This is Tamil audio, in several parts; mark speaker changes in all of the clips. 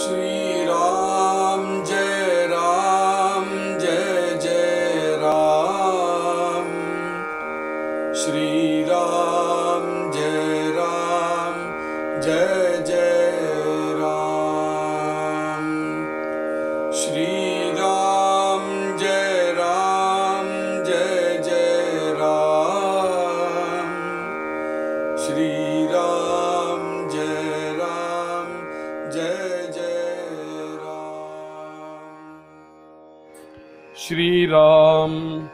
Speaker 1: श्रीराम जय राम जय जय राम श्रीराम जय राम जय जय राम श्रीराम जय राम जय जय राम श्रीराम जय राम जय जय राम
Speaker 2: श्रीराम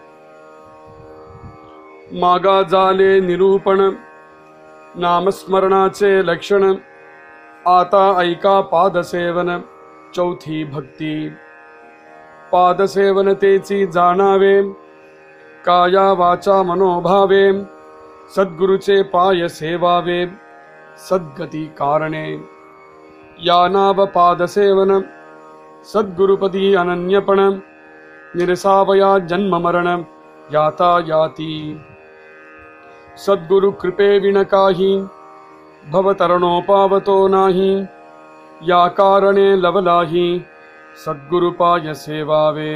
Speaker 2: मागा झाले निरूपण नामस्मरणाचे लक्षण आता ऐका पादसेवन चौथी भक्ती पादसेवन तेची जाणावे काया वाचा मनोभावे सद्गुरुचे पाय सेवावे सद्गती कारणे या नाव पादसेवन सद्गुरुपदी अनन्यपण निरसावया जन्म मरण याता याती सद्गुरु कृपे विण काही भवतरणोपावतो नाही या कारणे लवलाही सद्गुरुपाय सेवावे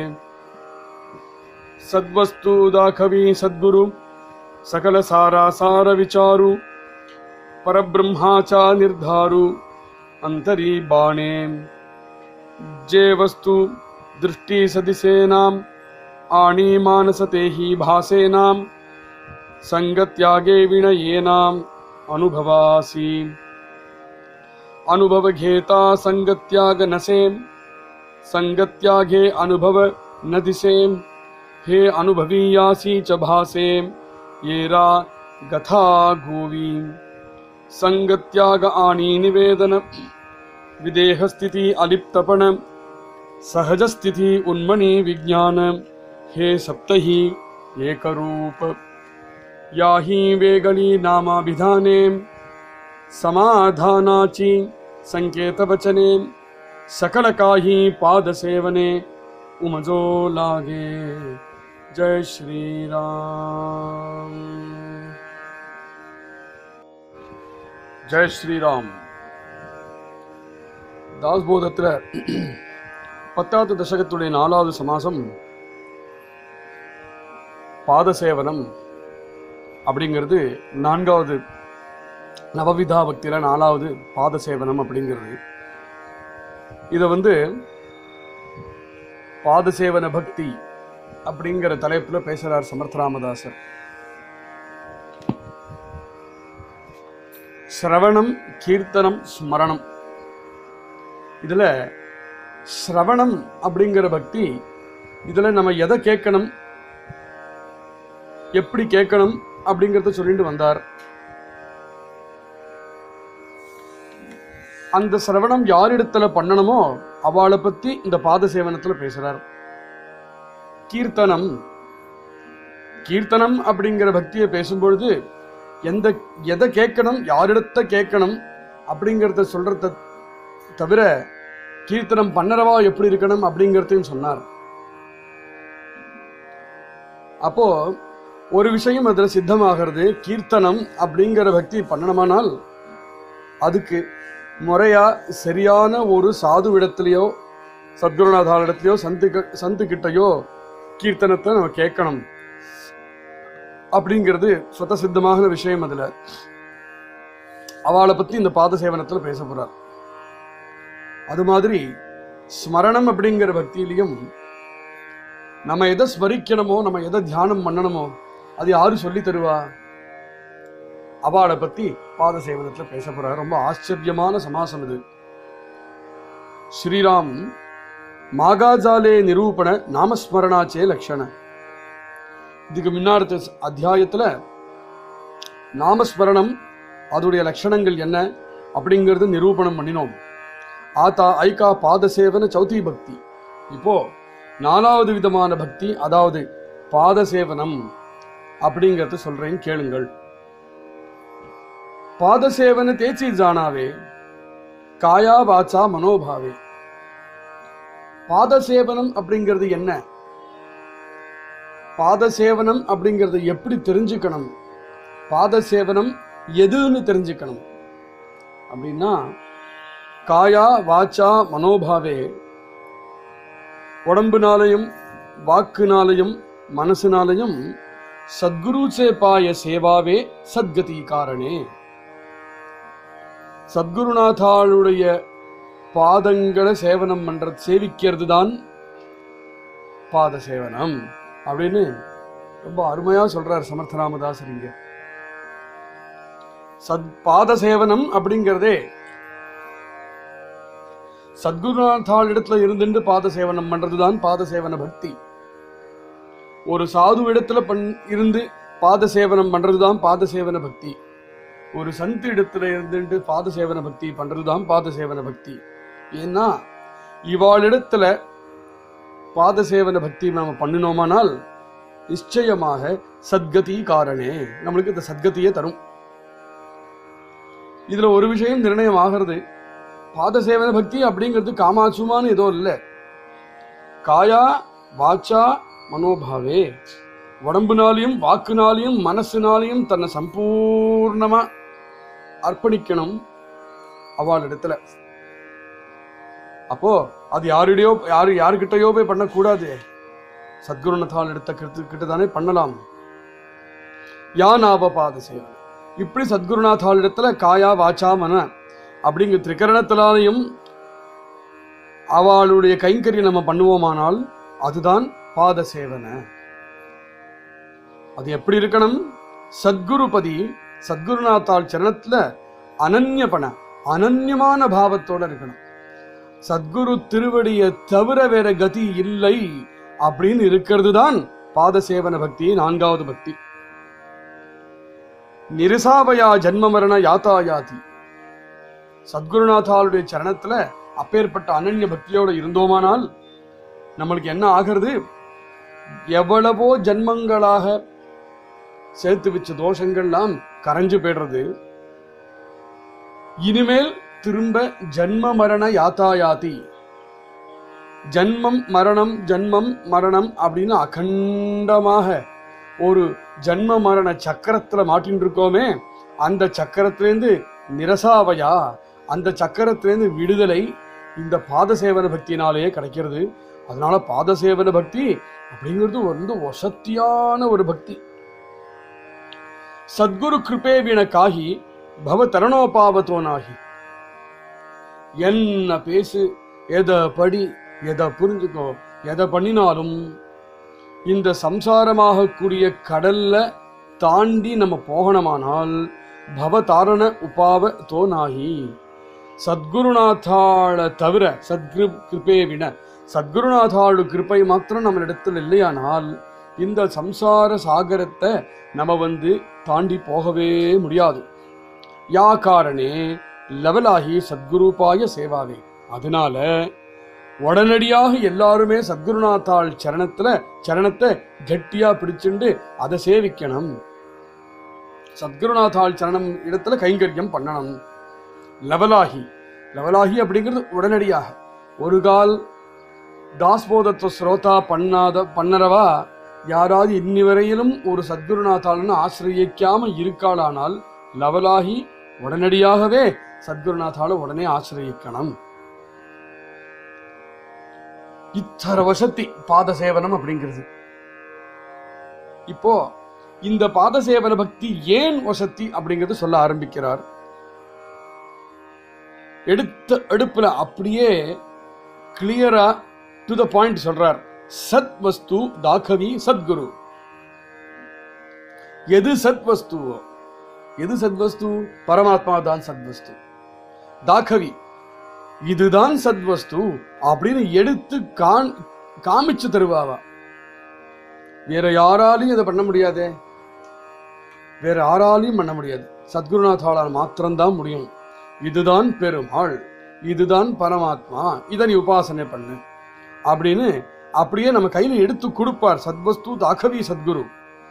Speaker 2: सद्वस्तु दाखवी सद्गुरु सकल सारा सार विचारू परब्रह्माचा निर्धारू अंतरी बाणे जे वस्तू दृष्टी सदिसेनाम आणि मानसतेही भासेनाम संगत्यागे विणयेनाम अनुभवासी अनुभव घेता संगत्याग नसेम संगत्यागे अनुभव न दिसेम हे अनुभवीयासी च भासेम येरा गथा गोवी संगत्याग आणि निवेदन विदेहस्थिती अलिप्तपण सहजस्थिती उन्मणी विज्ञान हे सप्तही एकरूप याही वेगळी नामाभिधाने समाधानाची संकेतवचने सकल काही पादसेवने उमजो लागे जय श्रीराम ஜெய் ஸ்ரீராம் தாஸ்போதத்தில் பத்தாவது தசகத்துடைய நாலாவது சமாசம் பாதசேவனம் அப்படிங்கிறது நான்காவது நவவிதா பக்தியில் நாலாவது பாதசேவனம் அப்படிங்கிறது இதை வந்து பாதசேவன பக்தி அப்படிங்கிற தலைப்பில் பேசுகிறார் சமர்த்தராமதாசர் சிரவணம் கீர்த்தனம் ஸ்மரணம் இதில் ஸ்ரவணம் அப்படிங்கிற பக்தி இதில் நம்ம எதை கேட்கணும் எப்படி கேட்கணும் அப்படிங்கிறத சொல்லிட்டு வந்தார் அந்த சிரவணம் யாரிடத்துல பண்ணணுமோ அவளை பத்தி இந்த பாத சேவனத்துல பேசுறார் கீர்த்தனம் கீர்த்தனம் அப்படிங்கிற பக்தியை பேசும்பொழுது எந்த எதை கேட்கணும் யாரிடத்த கேட்கணும் அப்படிங்கிறத சொல்றத தவிர கீர்த்தனம் பண்ணறவா எப்படி இருக்கணும் அப்படிங்கிறதையும் சொன்னார் அப்போ ஒரு விஷயம் அதுல சித்தமாகிறது கீர்த்தனம் அப்படிங்கிற பக்தி பண்ணணுமானால் அதுக்கு முறையா சரியான ஒரு சாதுவிடத்திலேயோ சத்குருநாதாரிடத்திலேயோ சந்து சந்து கிட்டயோ கீர்த்தனத்தை நம்ம கேட்கணும் அப்படிங்கிறது சொத்த சித்தமான விஷயம் அதுல அவளை பத்தி இந்த பாத சேவனத்துல பேச போறார் அது மாதிரி ஸ்மரணம் அப்படிங்கிற பக்தியிலையும் நம்ம எதை ஸ்மரிக்கணுமோ நம்ம எதை தியானம் பண்ணணுமோ அது யாரு சொல்லி தருவா அவளை பத்தி பாத சேவனத்துல பேச போறார் ரொம்ப ஆச்சரியமான சமாசம் இது ஸ்ரீராம் மாகாஜாலே நிரூபண நாமஸ்மரணாச்சே லக்ஷண இதுக்கு முன்னாடி அத்தியாயத்துல நாமஸ்மரணம் அதோடைய லட்சணங்கள் என்ன அப்படிங்கிறது நிரூபணம் பண்ணினோம் ஆதா ஐகா பாதசேவன சௌதி பக்தி இப்போ நாலாவது விதமான பக்தி அதாவது பாதசேவனம் அப்படிங்கறத சொல்றேன் கேளுங்கள் பாதசேவன தேச்சி ஜானாவே காயா வாச்சா மனோபாவே பாதசேவனம் அப்படிங்கிறது என்ன பாதசேவனம் அப்படிங்கிறது எப்படி தெரிஞ்சுக்கணும் பாதசேவனம் எதுன்னு தெரிஞ்சுக்கணும் அப்படின்னா காயா வாச்சா மனோபாவே உடம்புனாலையும் வாக்குனாலையும் மனசுனாலையும் சத்குரு சே பாய சேவாவே சத்கதி காரணே சத்குருநாதாளுடைய பாதங்களை சேவனம் பண்றது சேவிக்கிறது தான் பாத சேவனம் அப்படின்னு ரொம்ப அருமையா சொல்றார் சமர்த்தராமதாசர் இங்க சத் பாத சேவனம் அப்படிங்கிறதே சத்குருநாத்தாள் இடத்துல இருந்துட்டு பாத சேவனம் பண்றதுதான் பாத சேவன பக்தி ஒரு சாது இடத்துல பண் இருந்து பாத சேவனம் பண்றதுதான் பாத சேவன பக்தி ஒரு சந்த் இடத்துல இருந்துட்டு பாத சேவன பக்தி பண்றதுதான் பாத சேவன பக்தி ஏன்னா இவாளிடத்துல பாத சேவன பக்தி நாம பண்ணினோமானால் நிச்சயமாக சத்கதி காரணே நம்மளுக்கு இந்த சத்கதியே தரும் இதுல ஒரு விஷயம் நிர்ணயம் ஆகிறது பாத சேவன பக்தி அப்படிங்கிறது காமாட்சுமான்னு ஏதோ இல்லை காயா வாச்சா மனோபாவே உடம்புனாலையும் வாக்குனாலையும் மனசுனாலையும் தன்னை சம்பூர்ணமா அர்ப்பணிக்கணும் அவளிடத்துல அப்போ அது யாருடையோ யாரு யாருக்கிட்டயோ போய் பண்ணக்கூடாது சத்குருநாதால் எடுத்த கிட்ட கிட்ட தானே பண்ணலாம் யானாவ பாத சேவனம் இப்படி சத்குருநாதால் இடத்துல காயா வாச்சா மன அப்படிங்கிற திரிகரணத்தினாலையும் அவளுடைய கைங்கரியம் நம்ம பண்ணுவோமானால் அதுதான் பாத சேவனை அது எப்படி இருக்கணும் சத்குருபதி சத்குருநாத்தாள் சரணத்துல அனன்யபண அனன்யமான பாவத்தோட இருக்கணும் சத்குரு திருவடியை தவிர வேற கதி இல்லை அப்படின்னு இருக்கிறது தான் பாத சேவன பக்தி நான்காவது பக்தி நிருசாபயா ஜன்ம மரண யாத்தாயாதி சத்குருநாதாளுடைய சரணத்துல அப்பேற்பட்ட அனன்ய பக்தியோட இருந்தோமானால் நம்மளுக்கு என்ன ஆகிறது எவ்வளவோ ஜன்மங்களாக சேர்த்து வச்ச தோஷங்கள்லாம் கரைஞ்சு போயிடுறது இனிமேல் திரும்ப ஜன்ம மரண யாத்தாயாதி ஜன்மம் மரணம் ஜன்மம் மரணம் அப்படின்னு அகண்டமாக ஒரு ஜன்ம மரண சக்கரத்துல மாட்டின்னு இருக்கோமே அந்த சக்கரத்திலேருந்து நிரசாவையா அந்த சக்கரத்திலேருந்து விடுதலை இந்த பாத சேவன பக்தியினாலேயே கிடைக்கிறது அதனால பாத சேவன பக்தி அப்படிங்கிறது வந்து வசத்தியான ஒரு பக்தி சத்குரு கிருபே வினக்காகி பவ தரணோபாவத்தோ நாகி என்ன பேசு எதை படி எதை புரிஞ்சுக்கோ எதை பண்ணினாலும் இந்த சம்சாரமாகக்கூடிய கடல்ல தாண்டி நம்ம போகணுமானால் பவதாரண உபாவ தோனாகி சத்குருநாத்தாள தவிர சத்கிரு கிருபே வின சத்குருநாதாளு கிருப்பை மாத்திரம் நம்ம இடத்துல இல்லையானால் இந்த சம்சார சாகரத்தை நம்ம வந்து தாண்டி போகவே முடியாது யா காரணே லெவலாகி சத்குருபாய சேவாவே அதனால உடனடியாக எல்லாருமே சத்குருநாத்தாள் சரணத்துல சரணத்தை கெட்டியா பிடிச்சுண்டு அதை சேவிக்கணும் சத்குருநாத்தாள் சரணம் இடத்துல கைங்கரியம் பண்ணணும் லெவலாகி லெவலாகி அப்படிங்கிறது உடனடியாக ஒரு கால் தாஸ்போதத்துவ ஸ்ரோதா பண்ணாத பண்ணறவா யாராவது இன்னி வரையிலும் ஒரு சத்குருநாத்தாளன்னு ஆசிரியக்காம இருக்காளானால் லவலாகி உடனடியாகவே சத்குருநாத்தால உடனே ஆசிரியக்கணும் இத்தர வசத்தி பாத சேவனம் அப்படிங்கிறது இப்போ இந்த பாத சேவன பக்தி ஏன் வசத்தி அப்படிங்கறது சொல்ல ஆரம்பிக்கிறார் எடுத்த எடுப்புல அப்படியே கிளியரா டு த பாயிண்ட் சொல்றார் சத் வஸ்து தாகவி சத்குரு எது சத் வஸ்துவோ எது சத்வஸ்து பரமாத்மா தான் சத்வஸ்து தாகவி இதுதான் சத்வஸ்து அப்படின்னு எடுத்து காண் காமிச்சு தருவாவா வேற யாராலையும் இதை பண்ண முடியாதே வேற யாராலையும் பண்ண முடியாது சத்குருநாத்தாளால் மாத்திரம்தான் முடியும் இதுதான் பெருமாள் இதுதான் பரமாத்மா இதை நீ உபாசனை பண்ணு அப்படின்னு அப்படியே நம்ம கையில எடுத்து கொடுப்பார் சத்வஸ்து தாகவி சத்குரு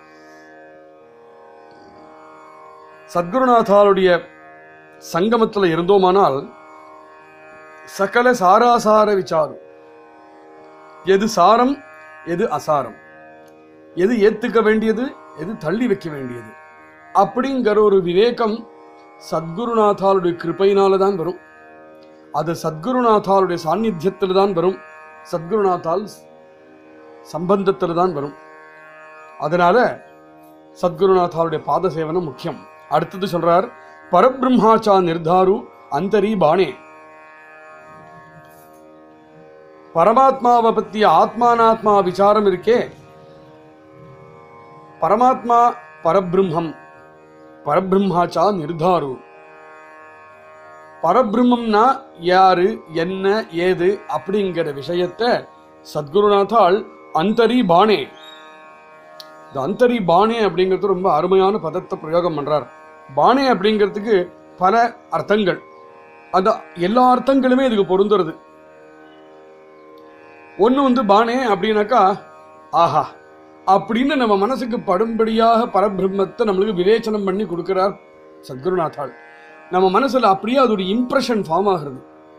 Speaker 2: சத்குருநாதாளுடைய சங்கமத்துல இருந்தோமானால் சகல சாராசார விசாரம் எது சாரம் எது அசாரம் எது ஏத்துக்க வேண்டியது எது தள்ளி வைக்க வேண்டியது அப்படிங்கிற ஒரு விவேகம் சத்குருநாதாளுடைய கிருப்பையினால தான் வரும் அது சத்குருநாத்தாளுடைய சாநித்தியத்தில் தான் வரும் சத்குருநாத்தால் சம்பந்தத்தில் தான் வரும் அதனால சத்குருநாத்தாளுடைய பாத சேவனம் முக்கியம் அடுத்தது சொல்றார் பரபிரம்மாச்சா நிர்தாரு அந்தரி பாணே பரமாத்மாவை பத்தி ஆத்மானாத்மா விசாரம் இருக்கே பரமாத்மா பரபிரம்மம் பரபிரம்மாச்சா நிர்தாரு பரபிரம்மம்னா யாரு என்ன ஏது அப்படிங்கிற விஷயத்தை சத்குருநாத்தால் அந்தரி பாணே இந்த அந்தரி பாணே அப்படிங்கிறது ரொம்ப அருமையான பதத்தை பிரயோகம் பண்றார் பாணே அப்படிங்கிறதுக்கு பல அர்த்தங்கள் அந்த எல்லா அர்த்தங்களுமே இதுக்கு பொருந்துறது ஒன்று வந்து பாணே அப்படின்னாக்கா ஆஹா அப்படின்னு நம்ம மனசுக்கு படும்படியாக பரபிரம்மத்தை நம்மளுக்கு விவேச்சனம் பண்ணி கொடுக்கிறார் சத்குருநாத்தாள் நம்ம மனசுல அப்படியே அதோட இம்ப்ரெஷன் ஃபார்ம் ஆகிறது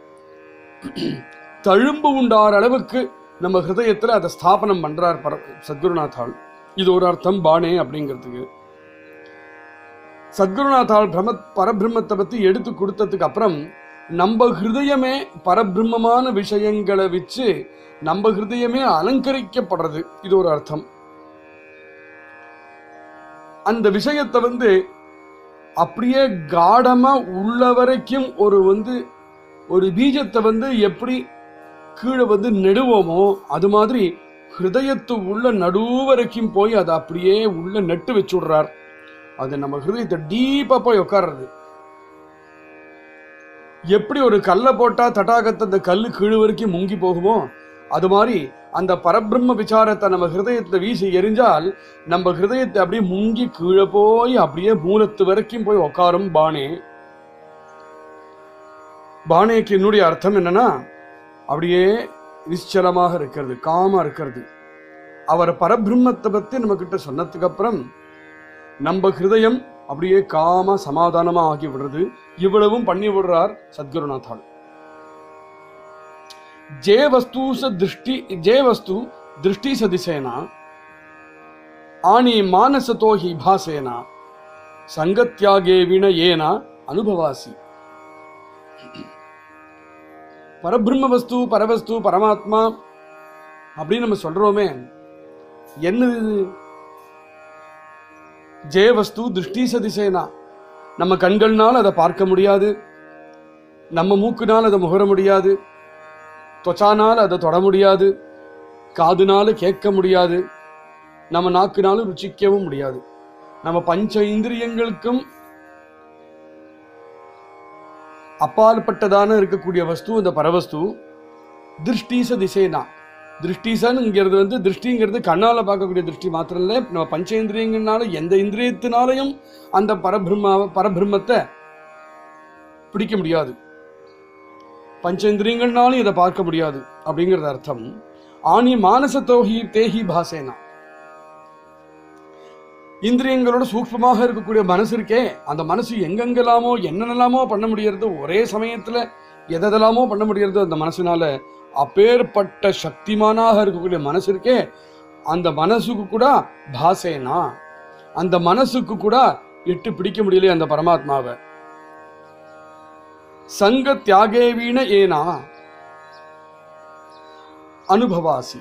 Speaker 2: தழும்பு உண்டார அளவுக்கு நம்ம ஹிருதயத்துல அதை ஸ்தாபனம் பண்றார் பர சத்குருநாத்தாள் இது ஒரு அர்த்தம் பாணே அப்படிங்கிறதுக்கு சத்குருநாத்தாள் பிரம பரபிரம்மத்தை பத்தி எடுத்து கொடுத்ததுக்கு அப்புறம் நம்ம ஹிருதயமே பரபிரம்மமான விஷயங்களை வச்சு நம்ம ஹிருதயமே அலங்கரிக்கப்படுறது இது ஒரு அர்த்தம் அந்த விஷயத்தை வந்து அப்படியே காடமா உள்ள வரைக்கும் ஒரு வந்து ஒரு பீஜத்தை வந்து எப்படி கீழே வந்து நெடுவோமோ அது மாதிரி ஹிருதயத்து உள்ள நடு வரைக்கும் போய் அதை அப்படியே உள்ள நெட்டு வச்சு விடுறார் அது நம்ம ஹிருதயத்தை டீப்பா போய் உட்கார்றது எப்படி ஒரு கல்லை போட்டா தட்டாகத்தை அந்த கல்லு கீழ் வரைக்கும் முங்கி போகுமோ அது மாதிரி அந்த பரபிரம்ம விசாரத்தை நம்ம ஹிருதயத்துல வீசி எரிஞ்சால் நம்ம ஹிருதயத்தை அப்படியே முங்கி கீழே போய் அப்படியே மூலத்து வரைக்கும் போய் உட்காரும் பானே பானேக்கு என்னுடைய அர்த்தம் என்னன்னா அப்படியே நிശ്ചலமாக இருக்கிறது காமா இருக்கிறது அவர் பரபிரம்மத்தை பத்தி நம்ம கிட்ட சொன்னதுக்கு அப்புறம் நம்ம ஹிருதயம் அப்படியே காம சமாதானமா ஆகி விடுறது இவ்வளவும் பண்ணி விடுறார் சத்குருநாத்தாள் ஜே வஸ்து ச திருஷ்டி ஜே வஸ்து திருஷ்டி சதிசேனா ஆணி மானசதோ ஹி பாசேனா சங்கத்யாகே வின ஏனா அனுபவாசி பரபிரம்ம வஸ்து பரவஸ்து பரமாத்மா அப்படின்னு நம்ம சொல்றோமே என்னது இது ஜெய வஸ்து திருஷ்டி சதிசேனா நம்ம கண்கள்னால அதை பார்க்க முடியாது நம்ம மூக்குனால அதை முகர முடியாது தொச்சானால் அதை தொட முடியாது காதுனால கேட்க முடியாது நம்ம நாக்குனால ருச்சிக்கவும் முடியாது நம்ம பஞ்ச இந்திரியங்களுக்கும் அப்பாற்பட்டதான இருக்கக்கூடிய வஸ்து இந்த பரவஸ்து திருஷ்டீச திசைனா திருஷ்டிசனுங்கிறது வந்து திருஷ்டிங்கிறது கண்ணால பார்க்கக்கூடிய திருஷ்டி மாத்திரம் இல்லை நம்ம பஞ்சேந்திரியங்கள்னால எந்த இந்திரியத்தினாலையும் அந்த பரபிரம்ம பரபிரம்மத்தை பிடிக்க முடியாது பஞ்சேந்திரியங்கள்னாலும் இதை பார்க்க முடியாது அப்படிங்கிறது அர்த்தம் ஆணி மானச தோஹி தேஹி பாசேனா இந்திரியங்களோட சூக்ஷ்மமாக இருக்கக்கூடிய மனசு இருக்கே அந்த மனசு எங்கெங்கெல்லாமோ என்னென்னலாமோ பண்ண முடியறது ஒரே சமயத்துல எதெல்லாமோ பண்ண முடியறது அந்த மனசுனால அப்பேற்பட்ட சக்திமானாக இருக்கக்கூடிய மனசு இருக்கே அந்த மனசுக்கு கூட பாசேனா அந்த மனசுக்கு கூட எட்டு பிடிக்க முடியல அந்த பரமாத்மாவை சங்க தியாகே வீண ஏனா அனுபவாசி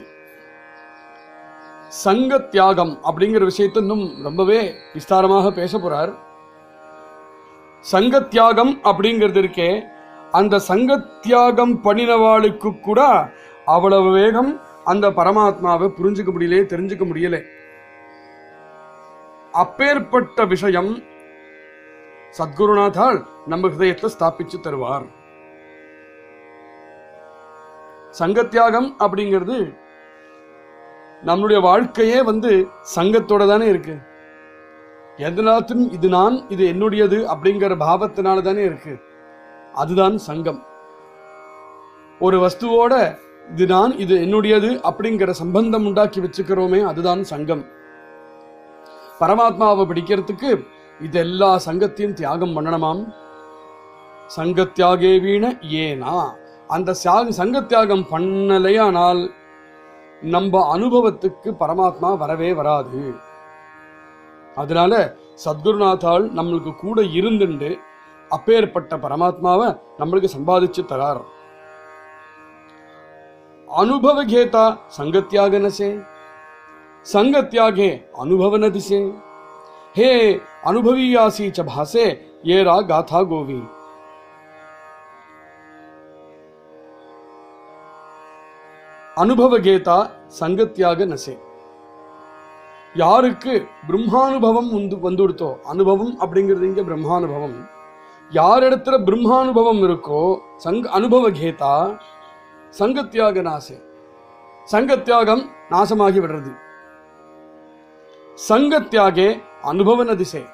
Speaker 2: சங்க தியாகம் அப்படிங்கிற விஷயத்தை இன்னும் ரொம்பவே விஸ்தாரமாக பேச போறார் சங்க தியாகம் அப்படிங்கிறது இருக்கே அந்த சங்க தியாகம் பண்ணினவாளுக்கு கூட அவ்வளவு வேகம் அந்த பரமாத்மாவை புரிஞ்சுக்க முடியல தெரிஞ்சுக்க முடியல அப்பேற்பட்ட விஷயம் சத்குருநாதால் நம்ம ஹிருதயத்தை ஸ்தாபிச்சு தருவார் சங்கத்தியாகம் அப்படிங்கிறது நம்மளுடைய வாழ்க்கையே வந்து சங்கத்தோட தானே இருக்கு எதனாத்தும் இது நான் இது என்னுடையது அப்படிங்கிற பாவத்தினால தானே இருக்கு அதுதான் சங்கம் ஒரு வஸ்துவோட இது நான் இது என்னுடையது அப்படிங்கிற சம்பந்தம் உண்டாக்கி வச்சுக்கிறோமே அதுதான் சங்கம் பரமாத்மாவை பிடிக்கிறதுக்கு இது எல்லா சங்கத்தையும் தியாகம் பண்ணணுமாம் சங்கத்தியாகே வீண ஏனா அந்த சியாக- சங்கத்தியாகம் பண்ணலையானால் நம்ம அனுபவத்துக்கு பரமாத்மா வரவே வராது அதனால சத்குருநாத்தாள் நம்மளுக்கு கூட இருந்துண்டு அப்பேற்பட்ட பரமாத்மாவை நம்மளுக்கு சம்பாதிச்சு தரார் அனுபவகேதா சங்கத்தியாக நசே சங்கத்தியாகே அனுபவன திசே ஹே அனுபவியாசி ச பாசே ஏரா காதா கோவி அனுபவகேதா சங்கத்தியாக நசே யாருக்கு பிரம்மானுபவம் வந்து வந்துடுத்தோ அனுபவம் அப்படிங்கிறது இங்க பிரம்மானுபவம் யாரிடத்துல பிரம்மானுபவம் இருக்கோ சங்க அனுபவ கேதா சங்கத்தியாக நாசே சங்கத்தியாகம் நாசமாகி விடுறது சங்கத்தியாகே அனுபவன திசை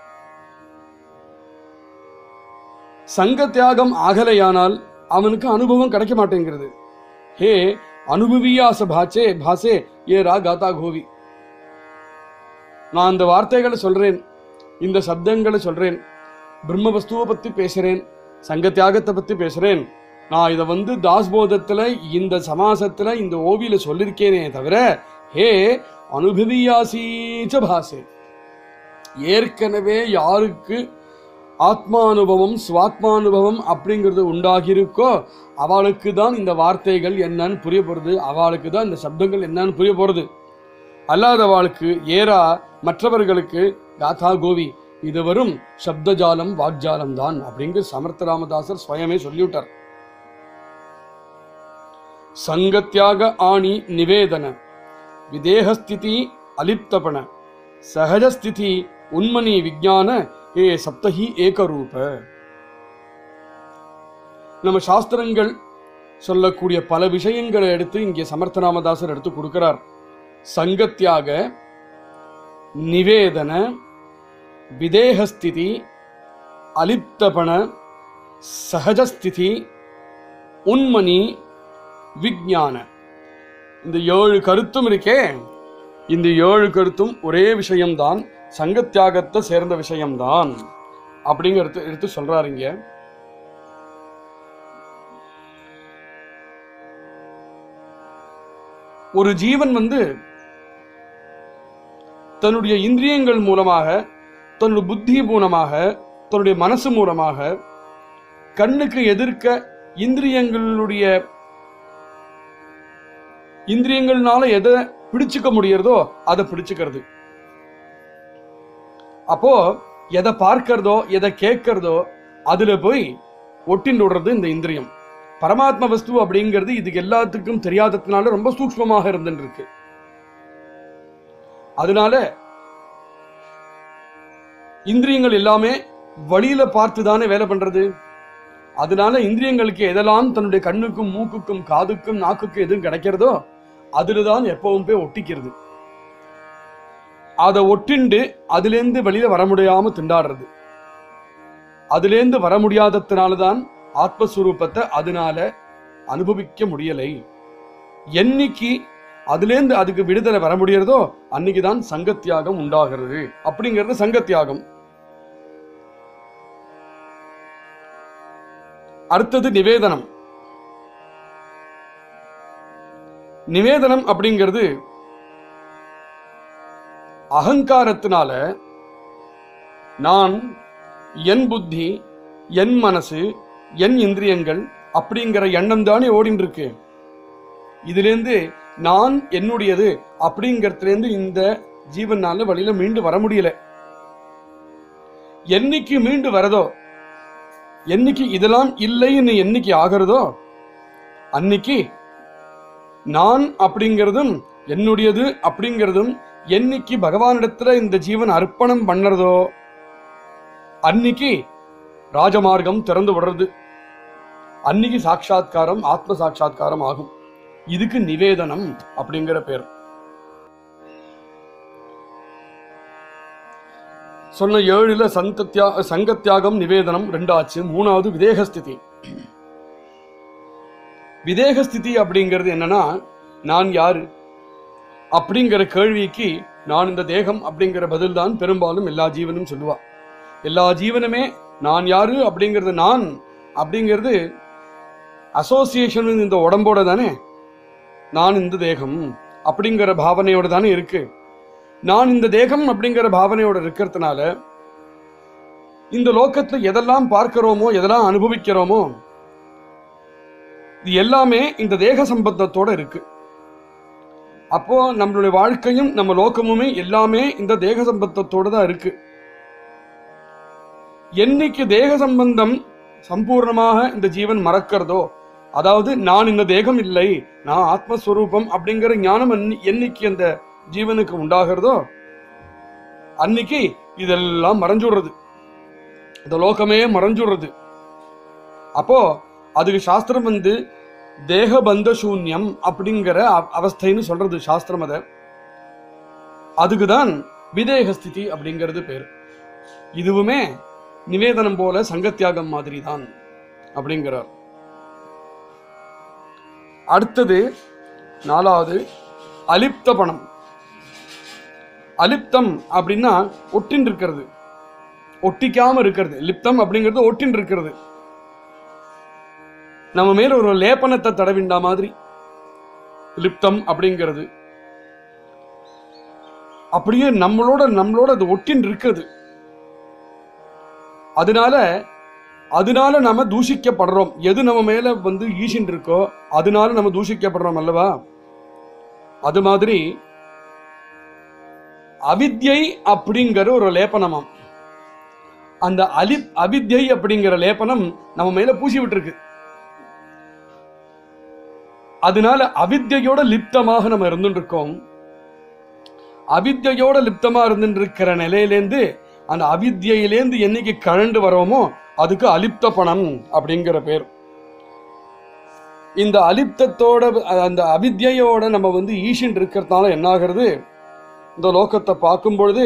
Speaker 2: சங்கத்தியாகம் ஆகலையானால் அவனுக்கு அனுபவம் கிடைக்க மாட்டேங்கிறது ஹே அனுபவியாச பாச்சே பாசே ஏ ரா காதா கோவி நான் அந்த வார்த்தைகளை சொல்றேன் இந்த சப்தங்களை சொல்றேன் பிரம்ம வஸ்துவை பத்தி பேசுறேன் சங்க தியாகத்தை பத்தி பேசுறேன் நான் இதை வந்து தாஸ்போதத்துல இந்த சமாசத்துல இந்த ஓவியில சொல்லியிருக்கேனே தவிர ஹே அனுபவியாசீச்ச பாசே ஏற்கனவே யாருக்கு ஆத்மானுபவம் சுவாத்மானுபவம் அப்படிங்கிறது உண்டாகியிருக்கோ அவளுக்கு தான் இந்த வார்த்தைகள் என்னன்னு புரிய போறது அவளுக்கு தான் இந்த சப்தங்கள் என்னன்னு புரிய போறது அல்லாதவாளுக்கு ஏரா மற்றவர்களுக்கு காதா கோவி இது வரும் சப்தஜாலம் வாக்ஜாலம் தான் அப்படிங்கிற சமர்த்த ராமதாசர் ஸ்வயமே சொல்லிவிட்டார் சங்கத்தியாக ஆணி நிவேதன விதேகஸ்திதி அலிப்தபண சகஜஸ்திதி உண்மணி விஜான ஏ சப்தஹி ஏகரூப நம்ம சாஸ்திரங்கள் சொல்லக்கூடிய பல விஷயங்களை எடுத்து இங்கே சமர்த்த ராமதாசர் எடுத்து கொடுக்கிறார் சங்கத்தியாக நிவேதன விதேகஸ்திதி அலிப்தபண சகஜஸ்திதி உண்மணி விஞ்ஞான இந்த ஏழு கருத்தும் இருக்கே இந்த ஏழு கருத்தும் ஒரே விஷயம்தான் சங்கத்தியாகத்தை சேர்ந்த விஷயம்தான் அப்படிங்கிறது எடுத்து சொல்றாரு இங்க ஒரு ஜீவன் வந்து தன்னுடைய இந்திரியங்கள் மூலமாக தன்னுடைய புத்தி மூலமாக தன்னுடைய மனசு மூலமாக கண்ணுக்கு எதிர்க்க இந்திரியங்களுடைய இந்திரியங்கள்னால எதை பிடிச்சுக்க முடியறதோ அதை பிடிச்சுக்கிறது அப்போ எதை பார்க்கறதோ எதை கேட்கறதோ அதுல போய் ஒட்டிண்டு விடுறது இந்த இந்திரியம் பரமாத்ம வஸ்து அப்படிங்கிறது இதுக்கு எல்லாத்துக்கும் தெரியாததுனால ரொம்ப சூக்ஷ்மமாக இருந்துட்டு இருக்கு அதனால இந்திரியங்கள் எல்லாமே வழியில பார்த்து தானே வேலை பண்றது அதனால இந்திரியங்களுக்கு எதெல்லாம் தன்னுடைய கண்ணுக்கும் மூக்குக்கும் காதுக்கும் நாக்குக்கும் எதுவும் கிடைக்கிறதோ அதுலதான் எப்பவும் போய் ஒட்டிக்கிறது அதை ஒட்டிண்டு அதுலேருந்து வெளியில வர முடியாம திண்டாடுறது அதுலேருந்து வர முடியாததுனாலதான் ஆத்மஸ்வரூபத்தை அதனால அனுபவிக்க முடியலை என்னைக்கு அதுலேருந்து அதுக்கு விடுதலை வர முடியறதோ அன்னைக்குதான் சங்கத்தியாகம் உண்டாகிறது அப்படிங்கிறது சங்கத்தியாகம் அடுத்தது நிவேதனம் நிவேதனம் அப்படிங்கிறது அகங்காரத்தினால நான் என் புத்தி என் மனசு என் இந்திரியங்கள் அப்படிங்கிற எண்ணம் தானே ஓடின்னு இருக்கு இதுலேருந்து நான் என்னுடையது அப்படிங்கறதுலேருந்து இந்த ஜீவனால வழியில மீண்டு வர முடியல என்னைக்கு மீண்டு வரதோ என்னைக்கு இதெல்லாம் இல்லைன்னு என்னைக்கு ஆகிறதோ அன்னைக்கு நான் அப்படிங்கிறதும் என்னுடையது அப்படிங்கிறதும் என்னைக்கு பகவானிடத்துல இந்த ஜீவன் அர்ப்பணம் பண்ணறதோ அன்னைக்கு ராஜமார்க்கம் திறந்து விடுறது அன்னைக்கு சாட்சாத்காரம் ஆத்ம சாட்சாத்காரம் ஆகும் இதுக்கு நிவேதனம் அப்படிங்கிற பேர் சொன்ன ஏழுல சங்கத்யா சங்கத்தியாகம் நிவேதனம் ரெண்டாச்சு மூணாவது விதேகஸ்திதி விதேகஸ்திதி அப்படிங்கிறது என்னன்னா நான் யாரு அப்படிங்கிற கேள்விக்கு நான் இந்த தேகம் அப்படிங்கிற பதில் தான் பெரும்பாலும் எல்லா ஜீவனும் சொல்லுவா எல்லா ஜீவனுமே நான் யாரு அப்படிங்கிறது நான் அப்படிங்கிறது அசோசியேஷன் இந்த உடம்போட தானே நான் இந்த தேகம் அப்படிங்கிற பாவனையோட தானே இருக்கு நான் இந்த தேகம் அப்படிங்கிற பாவனையோட இருக்கிறதுனால இந்த லோகத்துல எதெல்லாம் பார்க்கிறோமோ எதெல்லாம் அனுபவிக்கிறோமோ இது எல்லாமே இந்த தேக சம்பந்தத்தோட இருக்கு அப்போ நம்மளுடைய வாழ்க்கையும் நம்ம லோகமுமே எல்லாமே இந்த தேக சம்பந்தத்தோட தான் இருக்கு என்னைக்கு தேக சம்பந்தம் சம்பூர்ணமாக இந்த ஜீவன் மறக்கிறதோ அதாவது நான் இந்த தேகம் இல்லை நான் ஆத்மஸ்வரூபம் அப்படிங்கிற ஞானம் என்னி- என்னைக்கு அந்த ஜீவனுக்கு உண்டாகிறதோ அன்னைக்கு இதெல்லாம் மறைஞ்சுடுறது இந்த லோகமே மறைஞ்சுடுறது அப்போ அதுக்கு சாஸ்திரம் வந்து தேகபந்த சூன்யம் அப்படிங்கிற அவ- அவஸ்தைன்னு சொல்றது சாஸ்திரம் அத அதுக்குதான் விதேக ஸ்திதி அப்படிங்கிறது பேர் இதுவுமே நிவேதனம் போல சங்கத்தியாகம் மாதிரி தான் அப்படிங்கிறார் அடுத்தது நாலாவது அலிப்த பணம் அலிப்தம் அப்படின்னா ஒட்டின் இருக்கிறது ஒட்டிக்காம இருக்கிறது லிப்தம் அப்படிங்கிறது ஒட்டின் இருக்கிறது நம்ம மேல ஒரு லேபனத்தை தடவிண்டா மாதிரி லிப்தம் அப்படிங்கிறது அப்படியே நம்மளோட நம்மளோட அது ஒட்டின் இருக்குது அதனால அதனால நம்ம தூஷிக்கப்படுறோம் எது நம்ம மேல வந்து ஈஷின் இருக்கோ அதனால நம்ம தூஷிக்கப்படுறோம் அல்லவா அது மாதிரி அவித்யை அப்படிங்கிற ஒரு லேபனமாம் அந்த அலி அவித்யை அப்படிங்கிற லேபனம் நம்ம மேல பூசி விட்டுருக்கு அதனால அவித்யோட லிப்தமாக நம்ம இருந்துட்டு இருக்கோம் அவித்யோட லிப்தமா இருந்துட்டு இருக்கிற நிலையிலேந்து அந்த அவித்யிலேந்து என்னைக்கு கழண்டு வரோமோ அதுக்கு அலிப்த பணம் அப்படிங்கிற பேர் இந்த அலிப்தத்தோட அந்த அவித்யோட நம்ம வந்து ஈஷன் இருக்கிறதுனால என்ன ஆகிறது இந்த லோகத்தை பார்க்கும் பொழுது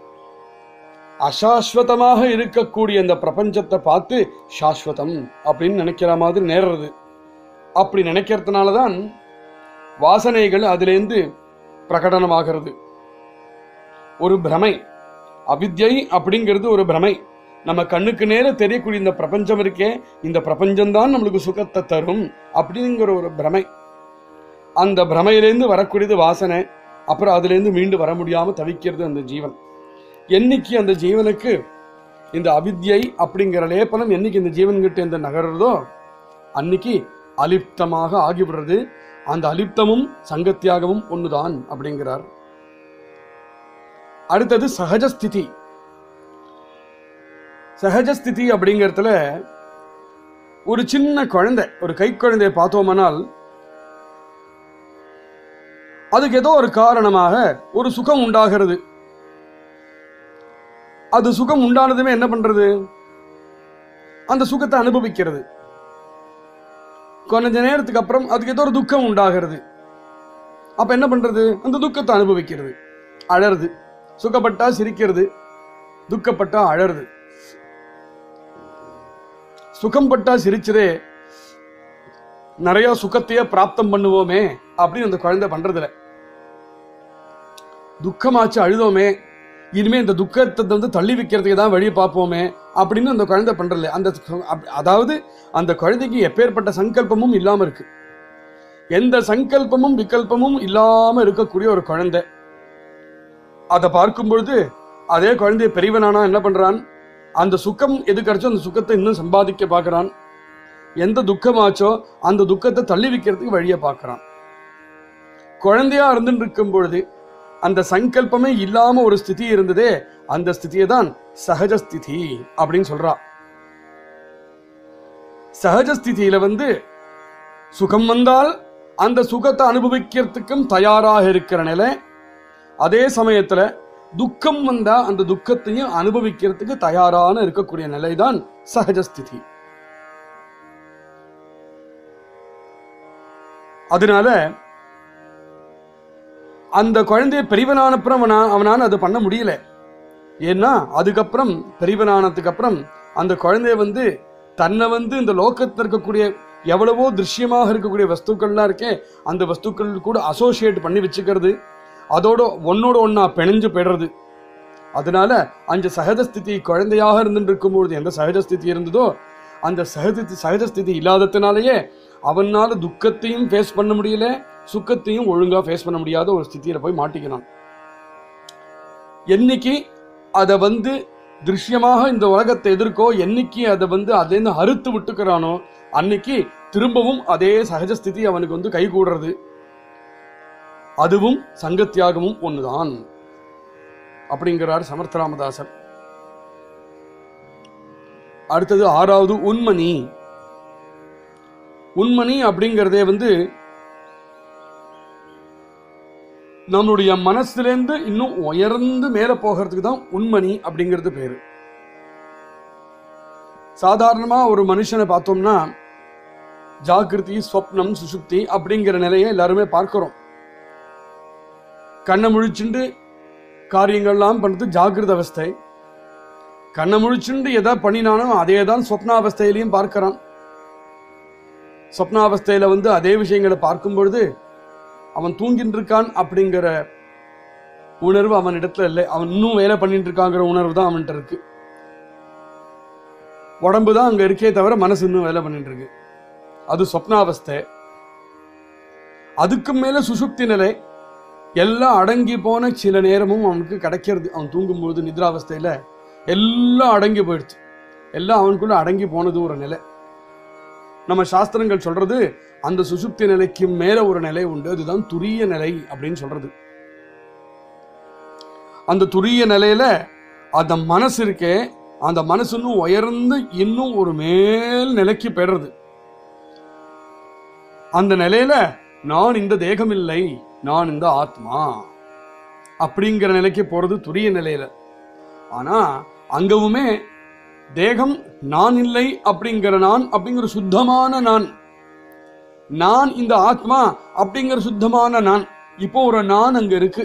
Speaker 2: அசாஸ்வதமாக இருக்கக்கூடிய இந்த பிரபஞ்சத்தை பார்த்து சாஸ்வதம் அப்படின்னு நினைக்கிற மாதிரி நேர்றது அப்படி நினைக்கிறதுனால தான் வாசனைகள் அதிலேந்து பிரகடனமாகிறது ஒரு பிரமை அவித்யை அப்படிங்கிறது ஒரு பிரமை நம்ம கண்ணுக்கு நேர தெரியக்கூடிய இந்த பிரபஞ்சம் இருக்கே இந்த பிரபஞ்சம்தான் நம்மளுக்கு சுகத்தை தரும் அப்படிங்கிற ஒரு பிரமை அந்த பிரமையிலேருந்து வரக்கூடியது வாசனை அப்புறம் அதுலேருந்து மீண்டு வர முடியாம தவிக்கிறது அந்த ஜீவன் என்னைக்கு அந்த ஜீவனுக்கு இந்த அவித்யை அப்படிங்கிற லேபனம் என்னைக்கு இந்த ஜீவன்கிட்ட இந்த நகர்றதோ அன்னைக்கு அலிப்தமாக ஆகிவிடுறது அந்த அலிப்தமும் சங்கத்தியாகவும் ஒண்ணுதான் அப்படிங்கிறார் அடுத்தது சகஜஸ்திதி சகஜஸ்திதி அப்படிங்கறதுல ஒரு சின்ன குழந்தை ஒரு கை குழந்தையை பார்த்தோமானால் அதுக்கு ஏதோ ஒரு காரணமாக ஒரு சுகம் உண்டாகிறது அது சுகம் உண்டானதுமே என்ன பண்றது அந்த சுகத்தை அனுபவிக்கிறது கொஞ்ச நேரத்துக்கு அப்புறம் அதுக்கு ஏதோ ஒரு துக்கம் உண்டாகிறது அப்ப என்ன பண்றது அந்த துக்கத்தை அனுபவிக்கிறது அழறது சுகப்பட்டா சிரிக்கிறது துக்கப்பட்டா அழறது சுகம் பட்டா சிரிச்சதே நிறைய சுகத்தையே பிராப்தம் பண்ணுவோமே அப்படின்னு அந்த குழந்தை பண்றதில்ல துக்கமாச்சு அழுதோமே இனிமே இந்த துக்கத்தை வந்து தள்ளி வைக்கிறதுக்கு தான் வழியை பார்ப்போமே அப்படின்னு அந்த குழந்தை பண்றதில்ல அந்த அப்- அதாவது அந்த குழந்தைக்கு எப்பேற்பட்ட சங்கல்பமும் இல்லாம இருக்கு எந்த சங்கல்பமும் விகல்பமும் இல்லாம இருக்கக்கூடிய ஒரு குழந்தை அதை பார்க்கும் பொழுது அதே குழந்தைய பெரியவனானா என்ன பண்றான் அந்த சுகம் எது கிடைச்சோ அந்த சுகத்தை இன்னும் சம்பாதிக்க பார்க்கறான் எந்த துக்கமாச்சோ அந்த துக்கத்தை தள்ளி வைக்கிறதுக்கு வழியை பார்க்கறான் குழந்தையா இருந்துட்டு இருக்கும் பொழுது அந்த சங்கல்பமே இல்லாம ஒரு ஸ்திதி இருந்ததே அந்த ஸ்திதியை தான் சகஜஸ்திதி அப்படின்னு சொல்றா சகஜஸ்திதியில வந்து சுகம் வந்தால் அந்த சுகத்தை அனுபவிக்கிறதுக்கும் தயாராக இருக்கிற நிலை அதே சமயத்துல துக்கம் வந்தா அந்த துக்கத்தையும் அனுபவிக்கிறதுக்கு தயாரான இருக்கக்கூடிய நிலைதான் சகஜஸ்திதி அதனால அந்த குழந்தைய பெரியவனானப்புறம் அவனா அவனால அது பண்ண முடியல ஏன்னா அதுக்கப்புறம் பெரியவனானதுக்கு அப்புறம் அந்த குழந்தைய வந்து தன்னை வந்து இந்த லோகத்தில் இருக்கக்கூடிய எவ்வளவோ திருஷ்யமாக இருக்கக்கூடிய வஸ்துக்கள்லாம் இருக்கே அந்த வஸ்துக்கள் கூட அசோசியேட் பண்ணி வச்சுக்கிறது அதோட ஒன்னோட ஒண்ணா பிணைஞ்சு போயிடுறது அதனால அந்த சகஜஸ்திதி குழந்தையாக இருந்துட்டு இருக்கும்பொழுது எந்த சகஜஸ்திதி இருந்ததோ அந்த சகஜ சகஜஸ்திதி இல்லாததுனாலயே அவனால துக்கத்தையும் ஃபேஸ் பண்ண முடியல சுக்கத்தையும் ஒழுங்கா ஃபேஸ் பண்ண முடியாத ஒரு ஸ்திதியில போய் மாட்டிக்கிறான் என்னைக்கு அதை வந்து திருஷ்யமாக இந்த உலகத்தை எதிர்க்கோ என்னைக்கு அதை வந்து அதேன்னு அறுத்து விட்டுக்கிறானோ அன்னைக்கு திரும்பவும் அதே சகஜஸ்திதி அவனுக்கு வந்து கை கூடுறது அதுவும் சங்கத்தியாகமும் ஒண்ணுதான் அப்படிங்கிறார் சமர்த்தராமதாசர் அடுத்தது ஆறாவது உண்மணி உண்மணி அப்படிங்கிறதே வந்து நம்மளுடைய மனசுலேருந்து இன்னும் உயர்ந்து மேல போகிறதுக்கு தான் உண்மணி அப்படிங்கிறது பேரு சாதாரணமா ஒரு மனுஷனை பார்த்தோம்னா ஜாகிருதி ஸ்வப்னம் சுசுப்தி அப்படிங்கிற நிலையை எல்லாருமே பார்க்கிறோம் கண்ணை முழிச்சுண்டு காரியங்கள்லாம் பண்றது ஜாகிரத அவஸ்தை கண்ணை முழிச்சுண்டு எதை பண்ணினானோ அதே தான் சொப்னாவஸ்தையிலையும் பார்க்கிறான் சொப்னாவஸ்தையில வந்து அதே விஷயங்களை பார்க்கும் பொழுது அவன் தூங்கிட்டு இருக்கான் அப்படிங்கிற உணர்வு அவன் இடத்துல இல்லை அவன் இன்னும் வேலை பண்ணிட்டு இருக்காங்கிற உணர்வு தான் அவன்கிட்ட இருக்கு உடம்பு தான் அங்க இருக்கே தவிர மனசு இன்னும் வேலை பண்ணிட்டு இருக்கு அது சொப்னாவஸ்தை அதுக்கு மேல சுசுப்தி நிலை எல்லாம் அடங்கி போன சில நேரமும் அவனுக்கு கிடைக்கிறது அவன் தூங்கும்போது நித்ராவஸ்தையில எல்லாம் அடங்கி போயிடுச்சு எல்லாம் அவனுக்குள்ள அடங்கி போனது ஒரு நிலை நம்ம சாஸ்திரங்கள் சொல்றது அந்த சுசுப்தி நிலைக்கு மேல ஒரு நிலை உண்டு அதுதான் துரிய நிலை அப்படின்னு சொல்றது அந்த துரிய நிலையில அந்த மனசு இருக்கே அந்த மனசு இன்னும் உயர்ந்து இன்னும் ஒரு மேல் நிலைக்கு பெறுறது அந்த நிலையில நான் இந்த தேகம் இல்லை நான் இந்த ஆத்மா அப்படிங்கிற நிலைக்கு போறது துரிய நிலையில ஆனா அங்கவுமே தேகம் நான் இல்லை அப்படிங்கிற நான் அப்படிங்கிற சுத்தமான நான் நான் இந்த ஆத்மா அப்படிங்கிற சுத்தமான நான் இப்போ ஒரு நான் அங்க இருக்கு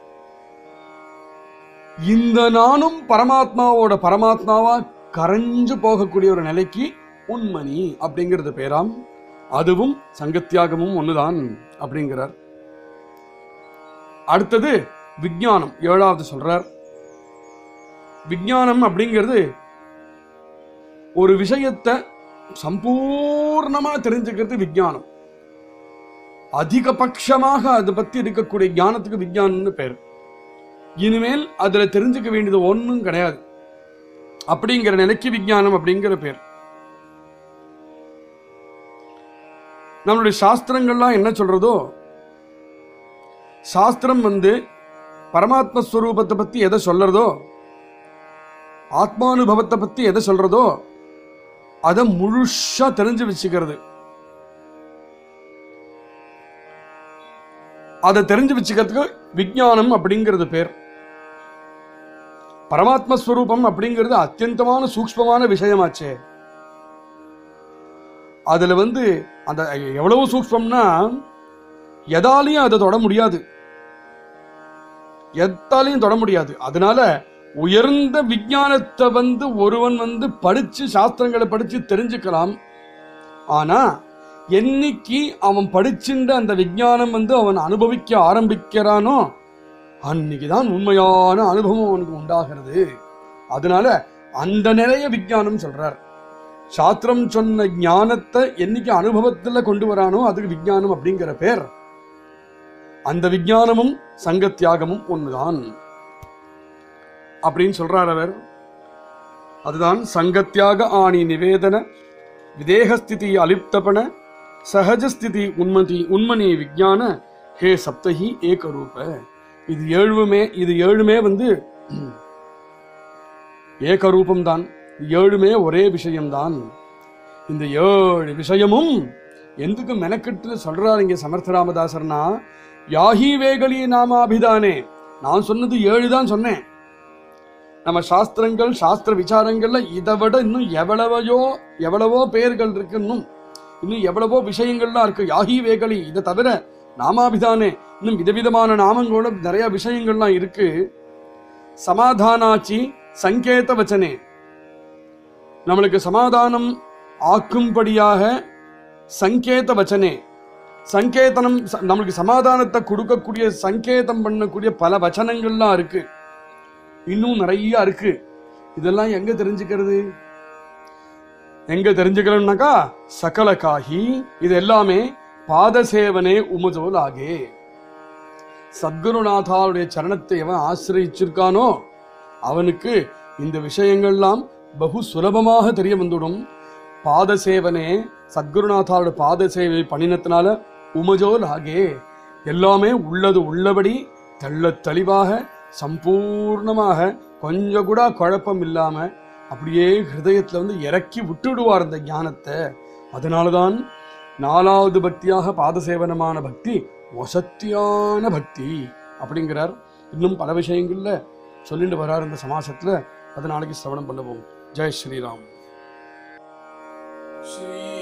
Speaker 2: இந்த நானும் பரமாத்மாவோட பரமாத்மாவா கரைஞ்சு போகக்கூடிய ஒரு நிலைக்கு உண்மணி அப்படிங்கிறது பேராம் அதுவும் சங்கத்தியாகமும் ஒண்ணுதான் அப்படிங்கிறார் அடுத்தது விஞ்ஞானம் ஏழாவது சொல்றார் விஞ்ஞானம் அப்படிங்கிறது ஒரு விஷயத்தை சம்பூர்ணமா தெரிஞ்சுக்கிறது விஞ்ஞானம் அதிகபட்சமாக அதை பத்தி இருக்கக்கூடிய ஞானத்துக்கு விஞ்ஞானம்னு பேர் இனிமேல் அதுல தெரிஞ்சுக்க வேண்டியது ஒண்ணும் கிடையாது அப்படிங்கிற நிலைக்கு விஞ்ஞானம் அப்படிங்கிற பேர் நம்மளுடைய சாஸ்திரங்கள்லாம் என்ன சொல்றதோ சாஸ்திரம் வந்து பரமாத்ம ஸ்வரூபத்தை பத்தி எதை சொல்றதோ ஆத்மானுபவத்தை பத்தி எதை சொல்றதோ அதை முழுசா தெரிஞ்சு வச்சுக்கிறது அதை தெரிஞ்சு வச்சுக்கிறதுக்கு விஞ்ஞானம் அப்படிங்கிறது பேர் பரமாத்ம ஸ்வரூபம் அப்படிங்கிறது அத்தியந்தமான சூக்ஷ்மமான விஷயமாச்சே அதுல வந்து அந்த எவ்வளவு சூக்ஷ்மம்னா எதாலையும் அதை தொட முடியாது எத்தாலையும் தொட முடியாது அதனால உயர்ந்த விஞ்ஞானத்தை வந்து ஒருவன் வந்து படிச்சு சாஸ்திரங்களை படிச்சு தெரிஞ்சுக்கலாம் ஆனா என்னைக்கு அவன் படிச்சுன்ற அந்த விஞ்ஞானம் வந்து அவன் அனுபவிக்க ஆரம்பிக்கிறானோ அன்னைக்குதான் உண்மையான அனுபவம் அவனுக்கு உண்டாகிறது அதனால அந்த நிலைய விஞ்ஞானம் சொல்றார் சாஸ்திரம் சொன்ன ஞானத்தை என்னைக்கு அனுபவத்துல கொண்டு வரானோ அதுக்கு விஞ்ஞானம் அப்படிங்கிற பேர் அந்த விஞ்ஞானமும் சங்கத்தியாகமும் ஒண்ணுதான் அப்படின்னு சொல்றார் அவர் அதுதான் சங்கத்தியாக ஆணி நிவேதன விதேகஸ்திதி அலிப்தபன சகஜஸ்திதி உண்மதி உண்மணி விஞ்ஞான ஹே சப்தஹி ஏகரூப இது ஏழுமே இது ஏழுமே வந்து ஏகரூபம் தான் ஏழுமே ஒரே விஷயம்தான் இந்த ஏழு விஷயமும் எதுக்கு மெனக்கெட்டு சொல்றாரு இங்க சமர்த்தராமதாசர்னா யாஹி வேகலி நாமாபிதானே நான் சொன்னது ஏழு தான் சொன்னேன் நம்ம சாஸ்திரங்கள் சாஸ்திர விசாரங்கள்ல இதை விட இன்னும் எவ்வளவையோ எவ்வளவோ பெயர்கள் இருக்கு இன்னும் இன்னும் எவ்வளவோ விஷயங்கள்லாம் இருக்கு யாஹி வேகலி இதை தவிர நாமாபிதானே இன்னும் விதவிதமான நாமங்களோட நிறைய விஷயங்கள்லாம் இருக்கு சமாதானாச்சி சங்கேத வச்சனே நம்மளுக்கு சமாதானம் ஆக்கும்படியாக சங்கேத வச்சனே சங்கேதனம் ச- நம்மளுக்கு சமாதானத்தை கொடுக்கக்கூடிய சங்கேதம் பண்ணக்கூடிய பல வச்சனங்கள்லாம் இருக்கு இன்னும் நிறைய இருக்கு இதெல்லாம் எங்க தெரிஞ்சுக்கிறது எங்க தெரிஞ்சுக்கணும்னாக்கா சகல காஹி இது எல்லாமே பாதசேவனே உமஜோல் ஆகே சத்குருநாதாவுடைய சரணத்தை எவன் ஆசிரியிச்சிருக்கானோ அவனுக்கு இந்த விஷயங்கள்லாம் பகு சுலபமாக தெரிய வந்துடும் பாத சேவனே சத்குருநாதாரோட பாத சேவை பண்ணினத்தினால உமஜோல் ஆகே எல்லாமே உள்ளது உள்ளபடி தெள்ளத் தெளிவாக சம்பூர்ணமாக கொஞ்சம் கூட குழப்பம் இல்லாம அப்படியே ஹிருதயத்துல வந்து இறக்கி விட்டுடுவார் அந்த ஞானத்தை அதனாலதான் நாலாவது பக்தியாக பாதசேவனமான பக்தி வசத்தியான பக்தி அப்படிங்கிறார் இன்னும் பல விஷயங்கள்ல சொல்லிட்டு வரார் இந்த சமாசத்துல அது நாளைக்கு சிரவணம் பண்ணுவோம் ஜெய் ஸ்ரீராம்
Speaker 1: श्री